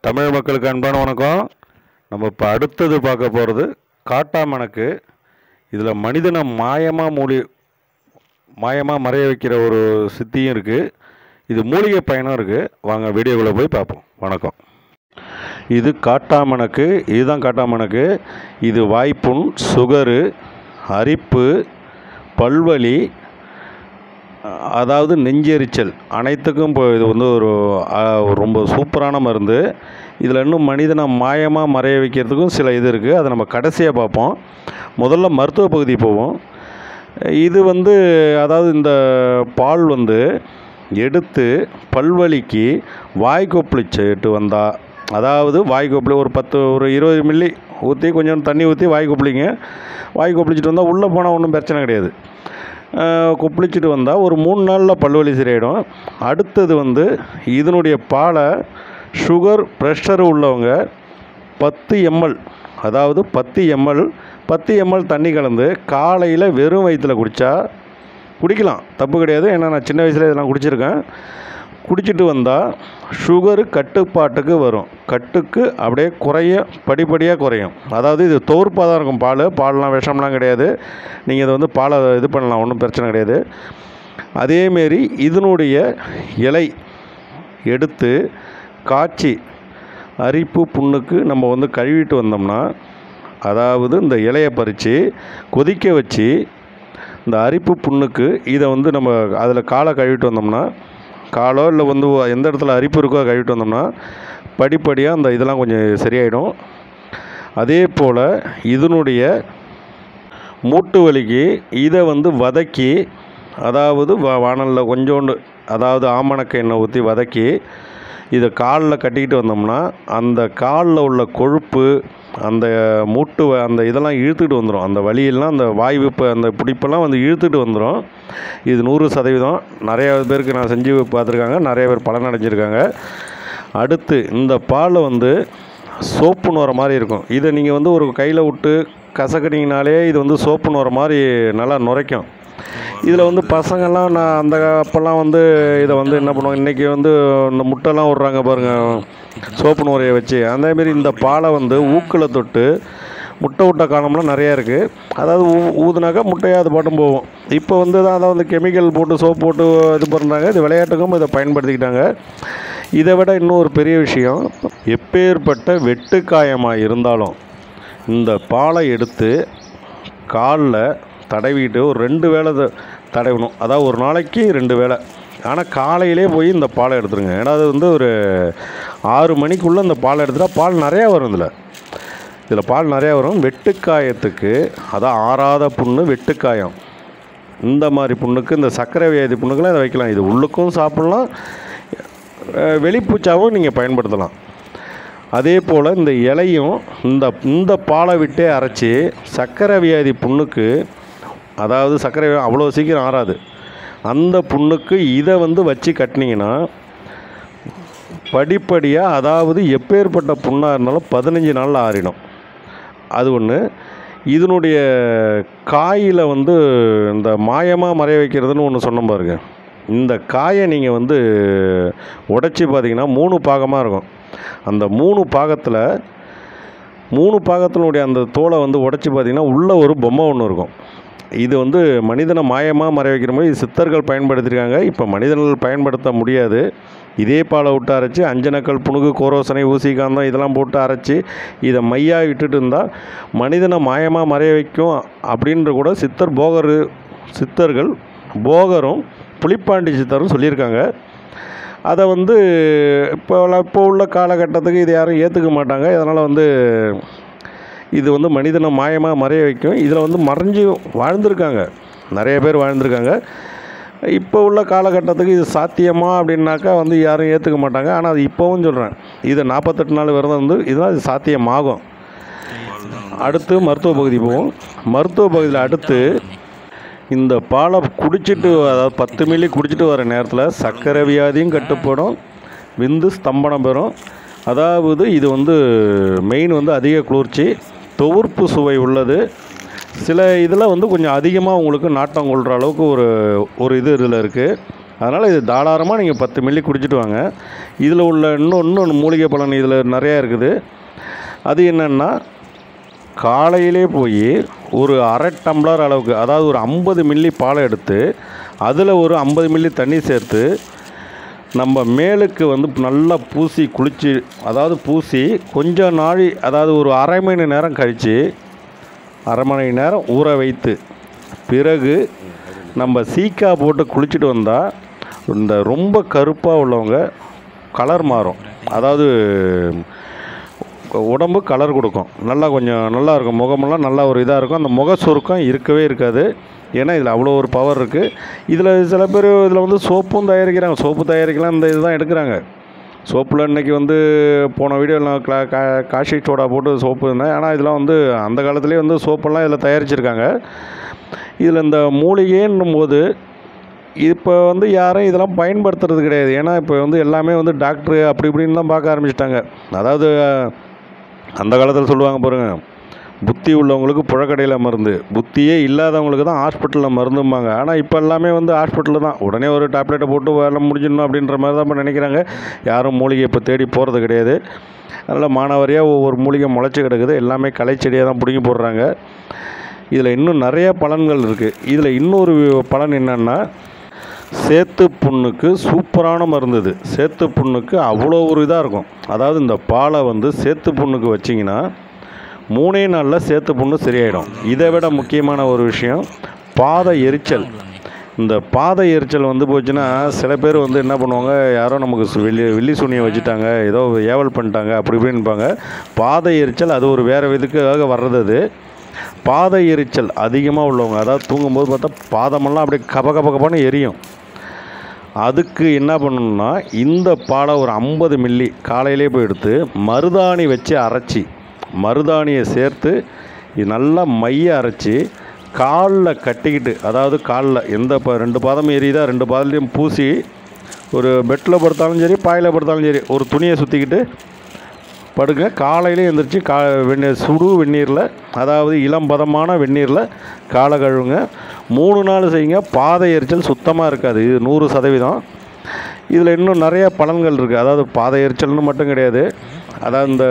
தமிழ் மக்களுக்கு அன்பான வணக்கம் நம்ம இப்போ அடுத்தது பார்க்க போகிறது காட்டாமணக்கு இதில் மனிதனை மாயமாக மூலி மாயமாக மறைய வைக்கிற ஒரு சித்தியும் இருக்குது இது மூலிகை பயனும் இருக்குது வாங்க வீடியோக்குள்ளே போய் பார்ப்போம் வணக்கம் இது காட்டாமணக்கு இதுதான் காட்டாமணக்கு இது வாய்ப்புண் சுகரு அரிப்பு பல்வலி அதாவது நெஞ்செரிச்சல் அனைத்துக்கும் இப்போ இது வந்து ஒரு ஆ, ரொம்ப சூப்பரான மருந்து இதில் இன்னும் மனிதனை மாயமாக மறைய வைக்கிறதுக்கும் சில இது இருக்குது அதை நம்ம கடைசியாக பார்ப்போம் முதல்ல மருத்துவ பகுதி போவோம் இது வந்து அதாவது இந்த பால் வந்து எடுத்து பல்வலிக்கு வாய் கொப்பளிச்சுட்டு வந்தா அதாவது வாய் கொப்பளி ஒரு பத்து ஒரு இருபது மில்லி ஊற்றி கொஞ்சம் தண்ணி ஊற்றி வாய் கொப்பளிங்க வாய் கொப்பளிச்சுட்டு வந்தால் உள்ளே போனால் ஒன்றும் பிரச்சனை கிடையாது ஆஹ் கொப்பளிச்சுட்டு வந்தால் ஒரு மூணு நாளில் பல்வலி சரியாயிடும் அடுத்தது வந்து இதனுடைய பாலை சுகர் ப்ரெஷர் உள்ளவங்க பத்து எம்எல் அதாவது பத்து எம்எல் பத்து எம்எல் தண்ணி கலந்து காலையில் வெறும் வயிற்றில் குடித்தா குடிக்கலாம் தப்பு கிடையாது ஏன்னா நான் சின்ன வயசில் இதெல்லாம் குடிச்சிருக்கேன் குடிச்சிட்டு வந்தால் சுகரு கட்டுப்பாட்டுக்கு வரும் கட்டுக்கு அப்படியே குறைய படிப்படியாக குறையும் அதாவது இது தோற்பாக தான் இருக்கும் பால் பால்லாம் விஷம்லாம் கிடையாது நீங்கள் இதை வந்து பாலை இது பண்ணலாம் ஒன்றும் பிரச்சனை கிடையாது அதேமாரி இதனுடைய இலை எடுத்து காய்ச்சி அரிப்பு புண்ணுக்கு நம்ம வந்து கழுவிட்டு வந்தோம்னா அதாவது இந்த இலையை பறித்து கொதிக்க வச்சு இந்த அரிப்பு புண்ணுக்கு இதை வந்து நம்ம அதில் காலை கழுவிட்டு வந்தோம்னா காலோ இல்லை வந்து எந்த இடத்துல அரிப்பு இருக்கோ அதை கழுவிட்டு வந்தோம்னா படிப்படியாக அந்த இதெல்லாம் கொஞ்சம் சரியாயிடும் அதே போல் இதனுடைய மூட்டு வலிக்கு இதை வந்து வதக்கி அதாவது வ வானலில் கொஞ்சோண்டு அதாவது ஆமணக்கு எண்ணெய் ஊற்றி வதக்கி இதை காலில் கட்டிக்கிட்டு வந்தோம்னா அந்த காலில் உள்ள கொழுப்பு அந்த மூட்டு வ- அந்த இதெல்லாம் இழுத்துட்டு வந்துடும் அந்த வலியெல்லாம் அந்த வாய்வு இப்போ அந்த பிடிப்பெல்லாம் வந்து இழுத்துட்டு வந்துடும் இது நூறு சதவீதம் நிறைய பேருக்கு நான் செஞ்சு பார்த்துருக்காங்க நிறைய பேர் பலன் அடைஞ்சிருக்காங்க அடுத்து இந்த பால் வந்து சோப்பு நுர மாதிரி இருக்கும் இதை நீங்கள் வந்து ஒரு கையில் விட்டு கசக்குனீங்கனாலே இது வந்து சோப்பு நுர மாதிரி நல்லா நுரைக்கும் இதில் வந்து பசங்கள்லாம் நான் அந்த அப்போல்லாம் வந்து இதை வந்து என்ன பண்ணுவாங்க இன்றைக்கி வந்து இந்த முட்டைலாம் விட்றாங்க பாருங்கள் சோப்பு நுரையை வச்சு அதேமாரி இந்த பாலை வந்து ஊக்கில் தொட்டு முட்டை விட்ட காலம்லாம் நிறையா இருக்குது அதாவது ஊ ஊதுனாக்கா முட்டையாக அது பாட்டும் போகும் இப்போ வந்து தான் அதை வந்து கெமிக்கல் போட்டு சோப் போட்டு இது பண்ணுறாங்க இது விளையாட்டுக்கும் இதை பயன்படுத்திக்கிட்டாங்க இதை விட இன்னும் ஒரு பெரிய விஷயம் எப்பேற்பட்ட வெட்டுக்காயமாக இருந்தாலும் இந்த பாலை எடுத்து காலில் தடவிட்டு ஒரு ரெண்டு வேளை த- தடவணும் அதாவது ஒரு நாளைக்கு ரெண்டு வேளை ஆனால் காலையிலே போய் இந்த பாலை எடுத்துருங்க ஏன்னா அது வந்து ஒரு ஆறு மணிக்குள்ளே இந்த பாலை எடுத்துட்டா பால் நிறையா வரும் இதில் இதில் பால் நிறையா வரும் வெட்டுக்காயத்துக்கு அதான் ஆறாத புண்ணு வெட்டுக்காயம் இந்த மாதிரி புண்ணுக்கு இந்த சர்க்கரை வியாதி புண்ணுக்கெல்லாம் இதை வைக்கலாம் இது உள்ளுக்கும் சாப்பிட்லாம் அஹ் வெளிப்பூச்சாவும் நீங்கள் பயன்படுத்தலாம் அதே போல் இந்த இலையும் இந்த இந்த பாலை விட்டே அரைச்சி சர்க்கரை வியாதி புண்ணுக்கு அதாவது சர்க்கரை வியா- அவ்வளோ சீக்கிரம் ஆறாது அந்த புண்ணுக்கு இதை வந்து வச்சு கட்டினீங்கன்னா படிப்படியாக அதாவது எப்பேற்பட்ட புண்ணாக இருந்தாலும் பதினஞ்சு நாளில் ஆறிடும் அது ஒன்று இதனுடைய காயில் வந்து இந்த மாயமாக மறைய வைக்கிறதுன்னு ஒன்று சொன்னோம் பாருங்க இந்த காயை நீங்கள் வந்து உடைச்சி பார்த்தீங்கன்னா மூணு பாகமாக இருக்கும் அந்த மூணு பாகத்தில் மூணு பாகத்தினுடைய அந்த தோலை வந்து உடைச்சி பார்த்தீங்கன்னா உள்ளே ஒரு பொம்மை ஒன்று இருக்கும் இது வந்து மனிதனை மாயமாக மறைய வைக்கிற மாதிரி சித்தர்கள் பயன்படுத்தியிருக்காங்க இப்போ மனிதர்கள் பயன்படுத்த முடியாது இதே பாலை விட்டு அரைச்சி அஞ்சனக்கல் புணுகு கோரோசனை ஊசிகாந்தம் இதெல்லாம் போட்டு அரைச்சி இதை மையாக விட்டுட்டு இருந்தால் மனிதனை மாயமாக மறைய வைக்கும் அப்படின்ற கூட சித்தர் போகர் சித்தர்கள் போகரும் புலிப்பாண்டி சித்தரும் சொல்லியிருக்காங்க அதை வந்து இப்போ உள்ள- இப்போ உள்ள காலகட்டத்துக்கு இது யாரும் ஏற்றுக்க மாட்டாங்க அதனால் வந்து இது வந்து மனிதனை மாயமாக மறைய வைக்கும் இதில் வந்து மறைஞ்சு வாழ்ந்திருக்காங்க நிறைய பேர் வாழ்ந்திருக்காங்க இப்போ உள்ள காலகட்டத்துக்கு இது சாத்தியமா அப்படின்னாக்கா வந்து யாரும் ஏற்றுக்க மாட்டாங்க ஆனால் அது இப்போவும் சொல்கிறேன் இது நாற்பத்தெட்டு நாள் விரதம் வந்து இதெல்லாம் இது சாத்தியமாகும் அடுத்து மருத்துவ பகுதி போவோம் மருத்துவ பகுதியில் அடுத்து இந்த பாலை குடிச்சிட்டு அதாவது பத்து மில்லி குடிச்சிட்டு வர நேரத்தில் சர்க்கரை வியாதியும் கட்டுப்படும் விந்து ஸ்தம்பனம் பெறும் அதாவது இது வந்து மெயின் வந்து அதிக குளிர்ச்சி துவர்ப்பு சுவை உள்ளது சில இதில் வந்து கொஞ்சம் அதிகமாக உங்களுக்கு நாட்டம் கொள்கிற அளவுக்கு ஒரு ஒரு இது இதில் இருக்குது அதனால் இது தாராளமாக நீங்கள் பத்து மில்லி குடிச்சிட்டு வாங்க இதில் உள்ள இன்னும் இன்னொன்று மூலிகை பலன் இதில் நிறையா இருக்குது அது என்னென்னா காலையிலே போய் ஒரு அரை டம்ளர் அளவுக்கு அதாவது ஒரு ஐம்பது மில்லி பாலை எடுத்து அதில் ஒரு ஐம்பது மில்லி தண்ணி சேர்த்து நம்ம மேலுக்கு வந்து நல்லா பூசி குளிச்சு அதாவது பூசி கொஞ்சம் நாழி அதாவது ஒரு அரை மணி நேரம் கழித்து அரை மணி நேரம் ஊற வைத்து பிறகு நம்ம சீக்கா போட்டு குளிச்சுட்டு வந்தால் இந்த ரொம்ப கருப்பாக உள்ளவங்க கலர் மாறும் அதாவது உடம்பு கலர் கொடுக்கும் நல்லா கொஞ்சம் நல்லா இருக்கும் முகமெல்லாம் நல்லா ஒரு இதாக இருக்கும் அந்த முக சுருக்கம் இருக்கவே இருக்காது ஏன்னா இதில் அவ்வளோ ஒரு பவர் இருக்குது இதில் சில பேர் இதில் வந்து சோப்பும் தயாரிக்கிறாங்க சோப்பு தயாரிக்கலாம் இந்த இதுதான் எடுக்கிறாங்க சோப்பில் இன்றைக்கி வந்து போன வீடியோவில் கா கா காஷி சோடா போட்டு சோப்பு இருந்தேன் ஆனால் இதெல்லாம் வந்து அந்த காலத்துலேயே வந்து சோப்பெல்லாம் இதில் தயாரிச்சிருக்காங்க இதில் இந்த மூலிகைன்னும் போது இப்போ வந்து யாரும் இதெல்லாம் பயன்படுத்துறது கிடையாது ஏன்னா இப்போ வந்து எல்லாமே வந்து டாக்டரு அப்படி இப்படின்னு தான் பார்க்க ஆரம்பிச்சிட்டாங்க அதாவது அந்த காலத்தில் சொல்லுவாங்க பாருங்க புத்தி உள்ளவங்களுக்கு புழக்கடையில் மருந்து புத்தியே இல்லாதவங்களுக்கு தான் ஹாஸ்பிட்டலில் மருந்தும்பாங்க ஆனால் இப்போ எல்லாமே வந்து ஹாஸ்பிட்டலில் தான் உடனே ஒரு டேப்லெட்டை போட்டு வேலை முடிஞ்சிடணும் அப்படின்ற மாதிரி தான் இப்போ நினைக்கிறாங்க யாரும் மூலிகை இப்போ தேடி போகிறது கிடையாது அதனால் மானாவாரியாக ஒவ்வொரு மூலிகை முளைச்சி கிடக்குது எல்லாமே களைச்செடியாக தான் பிடுங்கி போடுறாங்க இதில் இன்னும் நிறைய பலன்கள் இருக்குது இதில் இன்னொரு பலன் என்னென்னா சேத்து புண்ணுக்கு சூப்பரான மருந்து இது சேத்து புண்ணுக்கு அவ்வளோ ஒரு இதாக இருக்கும் அதாவது இந்த பாலை வந்து சேத்து புண்ணுக்கு வச்சிங்கன்னா மூணே நாளில் சேத்து புண்ணு சரியாயிடும் இதை விட முக்கியமான ஒரு விஷயம் பாத எரிச்சல் இந்த பாத எரிச்சல் வந்து போச்சுன்னா சில பேர் வந்து என்ன பண்ணுவாங்க யாரோ நமக்கு சு- வெள்ளி வெள்ளி சூனியை வச்சுட்டாங்க ஏதோ ஏவல் பண்ணிட்டாங்க அப்படி இப்படின்பாங்க பாத எரிச்சல் அது ஒரு வேறு விதுக்காக வர்றது அது பாத எரிச்சல் அதிகமாக உள்ளவங்க அதாவது தூங்கும்போது பார்த்தா பாதமெல்லாம் அப்படியே கப கப கபன்னு எரியும் அதுக்கு என்ன பண்ணணும்னா இந்த பாலை ஒரு ஐம்பது மில்லி காலையிலே போய் எடுத்து மருதாணி வச்சு அரைச்சி மருதாணியை சேர்த்து இது நல்லா மைய அரைச்சி காலில் கட்டிக்கிட்டு அதாவது காலில் எந்த ப ரெண்டு பாதமும் எரியுதா ரெண்டு பாதத்துலேயும் பூசி ஒரு பெட்டில் படுத்தாலும் சரி பாயில் படுத்தாலும் சரி ஒரு துணியை சுற்றிக்கிட்டு படுங்க காலையிலே எழுந்திரிச்சு கா வெந்நீர் சுடு வெந்நீரில் அதாவது இளம் பதமான வெந்நீரில் காலை கழுவுங்க மூணு நாள் செய்யுங்க பாதை எரிச்சல் சுத்தமாக இருக்காது இது நூறு சதவீதம் இதில் இன்னும் நிறைய பலன்கள் இருக்குது அதாவது பாதை எரிச்சல்னு மட்டும் கிடையாது அதாவது இந்த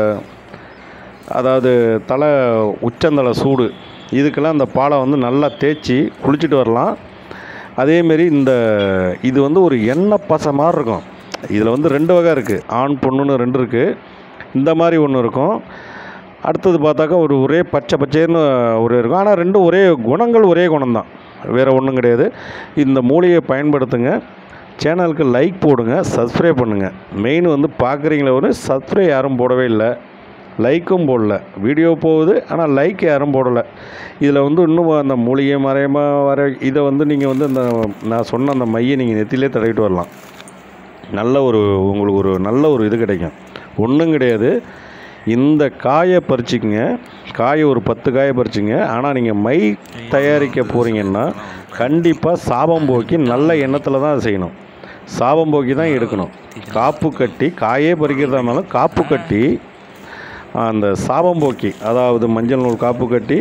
அதாவது தலை உச்சந்தலை சூடு இதுக்கெல்லாம் இந்த பாலை வந்து நல்லா தேய்ச்சி குளிச்சுட்டு வரலாம் அதேமாரி இந்த இது வந்து ஒரு எண்ணெய் பசை மாதிரி இருக்கும் இதில் வந்து ரெண்டு வகை இருக்குது ஆண் பொண்ணுன்னு ரெண்டு இருக்குது இந்த மாதிரி ஒன்று இருக்கும் அடுத்தது பார்த்தாக்கா ஒரு ஒரே பச்சை பச்சைன்னு ஒரு இருக்கும் ஆனால் ரெண்டும் ஒரே குணங்கள் ஒரே குணம்தான் வேறு ஒன்றும் கிடையாது இந்த மூலிகையை பயன்படுத்துங்க சேனலுக்கு லைக் போடுங்க சப்ஸ்கிரைப் பண்ணுங்கள் மெயின் வந்து பார்க்குறீங்களே ஒரு சப்ஸ்கிரைப் யாரும் போடவே இல்லை லைக்கும் போடல வீடியோ போகுது ஆனால் லைக் யாரும் போடலை இதில் வந்து இன்னும் அந்த மூலிகை மறையமாக வர இதை வந்து நீங்கள் வந்து அந்த நான் சொன்ன அந்த மையை நீங்கள் நெத்திலே தடவிட்டு வரலாம் நல்ல ஒரு உங்களுக்கு ஒரு நல்ல ஒரு இது கிடைக்கும் ஒன்றும் கிடையாது இந்த காயை பறிச்சிக்கங்க காயை ஒரு பத்து காயை பறிச்சிங்க ஆனால் நீங்கள் மை தயாரிக்க போகிறீங்கன்னா கண்டிப்பாக சாபம் போக்கி நல்ல எண்ணத்தில் தான் அதை செய்யணும் சாபம் போக்கி தான் எடுக்கணும் காப்பு கட்டி காயே பறிக்கிறதா இருந்தாலும் காப்பு கட்டி அந்த சாபம் போக்கி அதாவது மஞ்சள் நூல் காப்பு கட்டி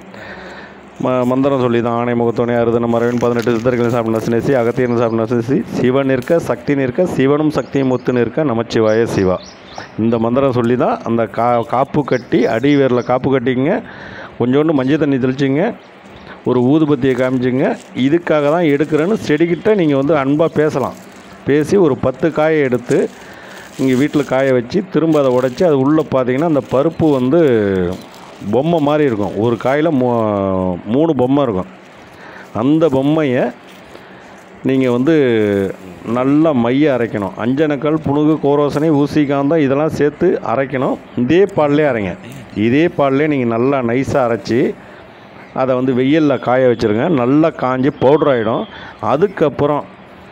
ம மந்திரம் சொல்லி தான் ஆணை முகத்தோனே அறுதன மறைவன் பதினெட்டு சித்தர்களை சாப்பிட நசினேசி அகத்தியன் சாப்பிட நசினேசி சிவன் நிற்க சக்தி நிற்க சிவனும் சக்தியும் ஒத்து நிற்க நமச்சிவாய சிவா இந்த மந்திரம் சொல்லி தான் அந்த கா காப்பு கட்டி அடி வேரில் காப்பு கட்டிங்க கொஞ்சோண்டு மஞ்சள் தண்ணி தெளிச்சிங்க ஒரு ஊதுபத்தியை காமிச்சிங்க இதுக்காக தான் எடுக்கிறேன்னு செடிக்கிட்ட நீங்கள் வந்து அன்பாக பேசலாம் பேசி ஒரு பத்து காயை எடுத்து இங்கே வீட்டில் காய வச்சு திரும்ப அதை உடைச்சி அது உள்ளே பார்த்தீங்கன்னா அந்த பருப்பு வந்து பொம்மை மாதிரி இருக்கும் ஒரு காயில் மூ மூணு பொம்மை இருக்கும் அந்த பொம்மையை நீங்கள் வந்து நல்லா மைய அரைக்கணும் அஞ்சனக்கல் புணுகு கோரோசனை ஊசி காந்தம் இதெல்லாம் சேர்த்து அரைக்கணும் இதே பால்லே அரைங்க இதே பால்லே நீங்கள் நல்லா நைஸாக அரைச்சி அதை வந்து வெயிலில் காய வச்சுருங்க நல்லா காஞ்சி பவுடர் ஆகிடும் அதுக்கப்புறம்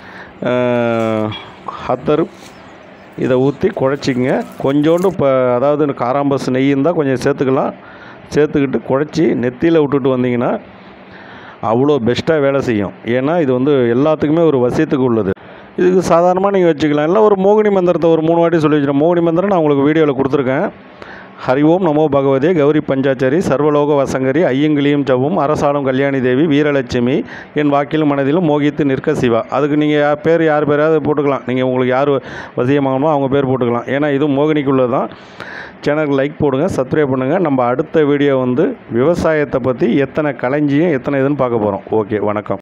ஹத்தர் இதை ஊற்றி குழச்சிக்கங்க கொஞ்சோண்டு இப்போ அதாவது இந்த காராம்பஸ் நெய் இருந்தால் கொஞ்சம் சேர்த்துக்கலாம் சேர்த்துக்கிட்டு குழச்சி நெத்தியில் விட்டுட்டு வந்தீங்கன்னா அவ்வளோ பெஸ்ட்டாக வேலை செய்யும் ஏன்னா இது வந்து எல்லாத்துக்குமே ஒரு வசியத்துக்கு உள்ளது இதுக்கு சாதாரணமாக நீங்கள் வச்சுக்கலாம் இல்லை ஒரு மோகினி மந்திரத்தை ஒரு மூணு வாட்டி சொல்லி வச்சுருக்கேன் மோகினி மந்திரம் நான் உங்களுக்கு வீடியோவில் கொடுத்துருக்கேன் ஹரி ஓம் நமோ பகவதே கௌரி பஞ்சாச்சரி சர்வலோக வசங்கரி ஐயங்கிலியும் ஜவும் அரசாளும் கல்யாணி தேவி வீரலட்சுமி என் வாக்கிலும் மனதிலும் மோகித்து நிற்க சிவா அதுக்கு நீங்கள் யார் பேர் யார் பேராவது போட்டுக்கலாம் நீங்கள் உங்களுக்கு யார் வசியமாகணுமோ அவங்க பேர் போட்டுக்கலாம் ஏன்னா இது மோகினிக்குள்ளது தான் சேனலுக்கு லைக் போடுங்க சப்ஸ்கிரைப் பண்ணுங்கள் நம்ம அடுத்த வீடியோ வந்து விவசாயத்தை பற்றி எத்தனை களஞ்சியம் எத்தனை இதுன்னு பார்க்க போகிறோம் ஓகே வணக்கம்